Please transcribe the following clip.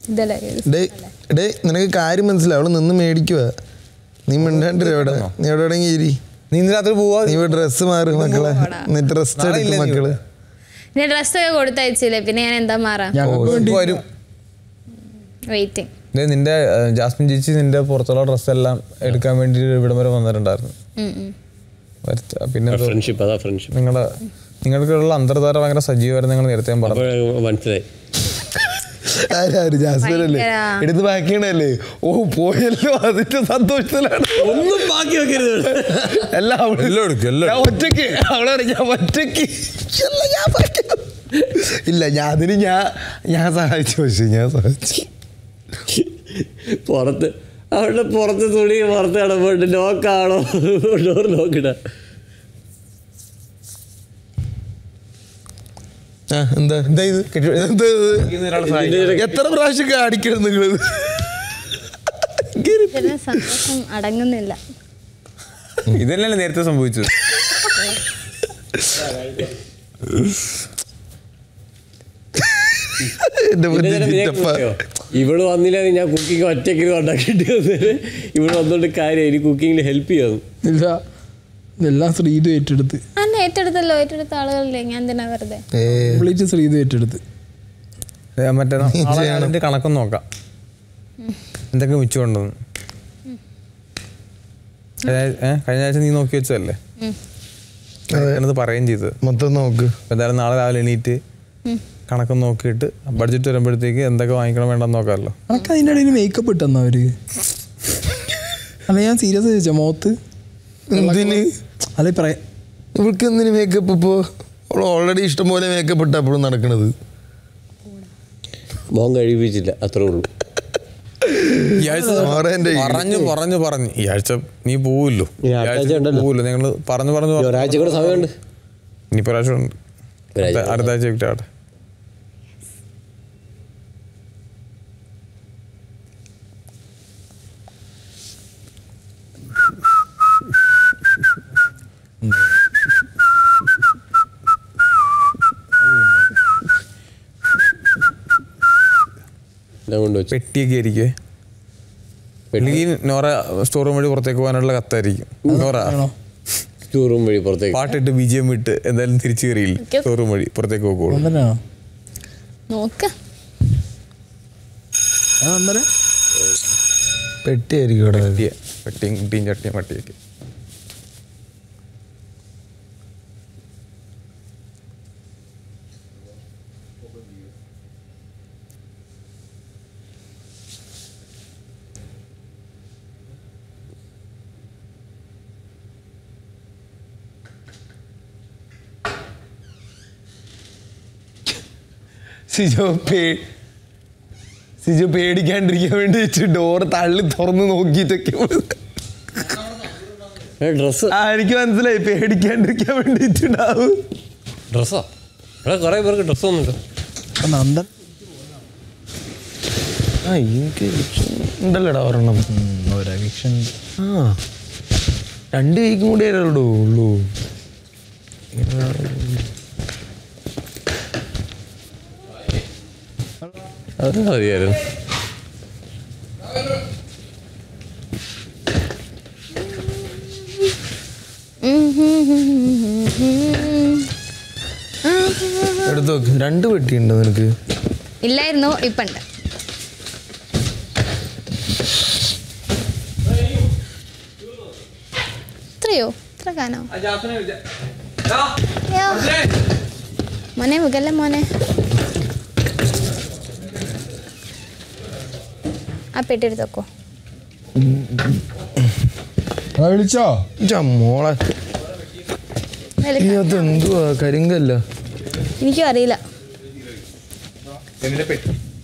ഇതല്ലേ day day നിനക്ക് കാര്യം മനസ്സിലാവും അവള് നിന്ന് മേടിക്കുക നീ മിണ്ടാണ്ടിര എവിടെ നീ എവിടെ എവിടെയെങ്കിലും ഇരി നീ ഇന്ന് രാത്രി പോവാ നീ ഡ്രസ്സ് മാറി മക്കളെ എന്നിട്ട് റെസ്റ്റ് നാളെ എടുക്കും ഇല്ലേ നീ മക്കള് ഞാൻ ഡ്രസ്സൊക്കെ കൊടുത്തയച്ചില്ലേ പിന്നെ ഞാൻ എന്താ മാറാ ഞങ്ങൾക്ക് വേണ്ടി വരും വെയിറ്റിംഗ് ദേ നിന്റെ ഏഹ്, ജാസ്മിൻ ചേച്ചി നിന്റെ പുറത്തുള്ള ഡ്രസ്സ് എല്ലാം എടുക്കാൻ വേണ്ടി ഇവിടം വരെ വന്നിട്ടുണ്ടായിരുന്നു വരുത്ത- പിന്നെ എന്തോ ഫ്രണ്ട്ഷിപ്പ് അതാ ഫ്രണ്ട്ഷിപ്പ് നിങ്ങളുടെ നിങ്ങൾക്കുള്ള അന്തർധാര ഭയങ്കര സജീവമായിരുന്നു നിങ്ങൾ നേരത്തെ ഞാൻ പറഞ്ഞു അപ്പോൾ മനസ്സിലായി ആരാര് ജാസ്മിൻ അല്ലേ ഭയങ്കര- എടുത്ത് ബാക്കിയാണല്ലേ ഓ പോയല്ലോ അതിന്റെ സന്തോഷത്തിലാണ് ഒന്നും ബാക്കി വെക്കരുത് എല്ലാം അവള് എല്ലാം എടുക്കും, എല്ലാം ഞാൻ ഒറ്റയ്ക്ക് അവളെ ഞാൻ ഒറ്റയ്ക്ക് ഇല്ല, ഞാൻ ബാക്കി. ഇല്ല ഞാൻ അതിന് ഞാൻ ഞാൻ സഹായിച്ചു പക്ഷേ ഞാൻ സഹായിച്ചു പുറത്ത് അവളുടെ പുറത്ത് തുണി പുറത്ത് കിടപ്പുണ്ട് ലോക്കാണോ ഡോർ നോക്കിട ആ, എന്താ എന്താ ഇത് എന്താ ഇത്? എത്ര പ്രാവശ്യം കാണിക്കണം നിങ്ങള് പിന്നെ സന്തോഷം അടങ്ങുന്നില്ല ഇതന്നെയല്ലേ നേരത്തെ സംഭവിച്ചത് എന്റെ ബുദ്ധി ചിറ്റപ്പ. ഇവള് വന്നില്ല ഞാൻ കുക്കിംഗ് ഒറ്റയ്ക്ക് ഉണ്ടാക്കിയിട്ട് വന്നേര് ഇവള് വന്നോണ്ട് കാര്യം എനിക്ക് കുക്കിങ്ങിൽ ഹെൽപ്പ് ചെയ്യാം ഇല്ല ഇതെല്ലാം ശ്രീതു ഏറ്റെടുത്ത് അന്നെ ഏറ്റെടുത്തല്ലോ ഏറ്റെടുത്ത ആളുകളില്ലേ ഞാൻ എന്തിനാ വെറുതെ ഏ, കംപ്ലീറ്റ് ശ്രീതു ഏറ്റെടുത്ത് ഏ, മറ്റേ നാളെ അതിന്റെ കണക്കൊന്ന് നോക്കാം എന്തൊക്കെ മിച്ചം ഉണ്ടെന്ന് കഴിഞ്ഞ ആഴ്ച- ഏ, കഴിഞ്ഞ ആഴ്ച നീ നോക്കി വെച്ചതല്ലേ ഞാനത് പറയുകയും ചെയ്തത് മൊത്തം നോക്ക് അപ്പൊ എന്തായാലും നാളെ രാവിലെ എണീറ്റ് കണക്ക് നോക്കിയിട്ട് ബഡ്ജറ്റ് വരുമ്പോഴത്തേക്ക് എന്തൊക്കെ വാങ്ങിക്കണം വേണ്ടെന്ന് നോക്കാമല്ലോ അനക്ക് അതിൻ്റെ ഇടയിൽ മേക്കപ്പ് ഇട്ടെന്നാ അവര് അല്ല ഞാൻ സീരിയസ് ചോദിച്ചാ മുഖത്ത് എന്തിന് അല്ലെ പറയാ ഇവൾക്ക് എന്തിന് മേക്കപ്പ് ഇപ്പോ അവൾ ഓൾറെഡി ഇഷ്ടംപോലെ മേക്കപ്പ് ഇട്ടാ അപ്പോഴും നടക്കണത് മോൻ കഴിപ്പിച്ചില്ല അത്രേ ഉള്ളൂ ഈ ആഴ്ച ഓറെ എൻ്റെ ഈ- പറഞ്ഞു പറഞ്ഞു പറഞ്ഞു ഈ ആഴ്ച നീ പോവില്ലോ ഇനി അടുത്ത ആഴ്ച ഉണ്ടല്ലോ. പോവില്ലോ നിങ്ങൾ പറഞ്ഞു പറഞ്ഞു ഇനി പറഞ്ഞു. ഒരാഴ്ച കൂടെ സമയമുണ്ട് ഇനി പ്രാവശ്യം ഉണ്ട് ഒരാഴ്ച അടുത്ത- അടുത്ത ആഴ്ച വിട്ടാട്ടെ ഞാൻ കൊണ്ടുവച്ചു പെട്ടിയൊക്കെ ആയിരിക്കുവേ അല്ലെങ്കിൽ നോറ സ്റ്റോർ റൂം വഴി പുറത്തേക്ക് പോകാനുള്ള കത്തായിരിക്കും നോറ ആണോ ടൂറും വഴി പുറത്തേക്ക് പാട്ടിട്ട് ബി ജി എം വിട്ട് എന്തായാലും തിരിച്ചു കയറിയില്ല എനിക്ക് സ്റ്റോർ റൂം വഴി പുറത്തേക്ക് പോകുള്ളൂ ഒന്നരയാണോ നോക്ക ആ ഒന്നര പെട്ടിയായിരിക്കും ഇവിടെ പെട്ടിയ പെട്ടിയും കുട്ടിയും ചട്ടിയും പട്ടിയൊക്കെ സിജോ പേ സിജോ പേടിക്കാണ്ടിരിക്കാൻ വേണ്ടി ഡോർ തള്ളി തുറന്ന് നോക്കിയിട്ടൊക്കെ ഡ്രസ്സ് ആ എനിക്ക് മനസ്സിലായി പേടിക്കാണ്ടിരിക്കാൻ വേണ്ടിയിട്ടുണ്ടാവും ഡ്രസ്സാ ഇവിടെ കുറേ പേർക്ക് ഡ്രസ്സ് ഒന്നുമില്ല അപ്പൊ നന്ദൻ ആ എനിക്ക് ഉണ്ടല്ലോടാ ഒരെണ്ണം ഒരു അവിക്ഷൻ ആ രണ്ട് വീക്കും കൂടി ഉള്ളൂ ഉള്ളൂ അത് മതിയായിരുന്നു എടുത്തു നോക്ക് രണ്ട് പെട്ടിയുണ്ടോ നിനക്ക് ഇല്ലായിരുന്നു ഇപ്പണ്ട് ഇത്രയോ ഇത്ര കാനോ അയ്യോ. മോനെ മുകല്ല മോനെ ആ പെട്ടി എടുത്ത് വെക്കോ വിളിച്ചോ ഇജ്ജാ മോളെ വിളിക്കാം. ഇത് എന്തുവാ കരിങ്കല്ല എനിക്കും അറിയില്ല പെട്ടി